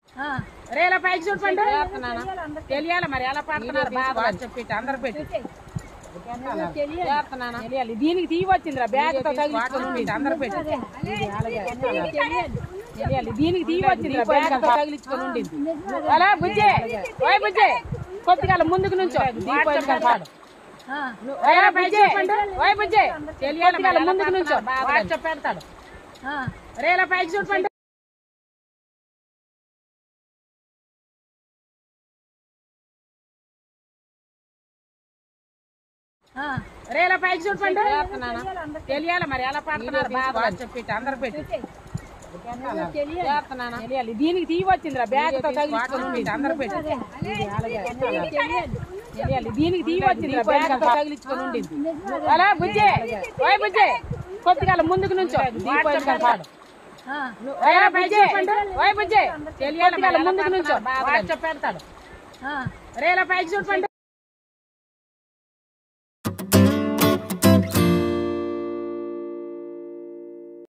రేలా పైకి చూడండి తెలియాలి మరి ఎలా పడుతున్నారు బాధ చెప్పి అందరు పెట్టి తెలియాలి దీనికి తీయి వచ్చిందిరా బ్యాగ్ తో తగిలించుకొని ఉండింది అందరు పెట్టి తెలియాలి దీనికి తీయి వచ్చిందిరా బ్యాగ్ తో తగిలించుకొని ఉండింది అలా బుజ్జే ఓయ్ బుజ్జే కొద్దిగా ముందుకు నుంచో దీపావళి పాడు ఓయ్ బుజ్జే ఓయ్ బుజ్జే తెలియాలి ముందుకు నుంచో వాట్సాప్ పెడతాడు రేలా పైకి చూడండి రేలా పైకి చూడండి తెలియాలి మరి ఎలా పడుతున్నారు బాధ చెప్పి అందరు పెట్టి తెలియాలి దీనికి తీయి వచ్చిందిరా బ్యాగ్ తో తగిలించుకొని ఉండింది అందరు పెట్టి తెలియాలి దీనికి తీయి వచ్చిందిరా బ్యాగ్ తో తగిలించుకొని ఉండింది అలా బుజ్జే ఓయ్ బుజ్జే కొద్దిగా ముందుకు నుంచో దీపావళి పాడు ఓయ్ బుజ్జే ఓయ్ బుజ్జే తెలియాలి ముందుకు నుంచో వాట్సాప్ పెడతాడు రేలా పైకి చూడండి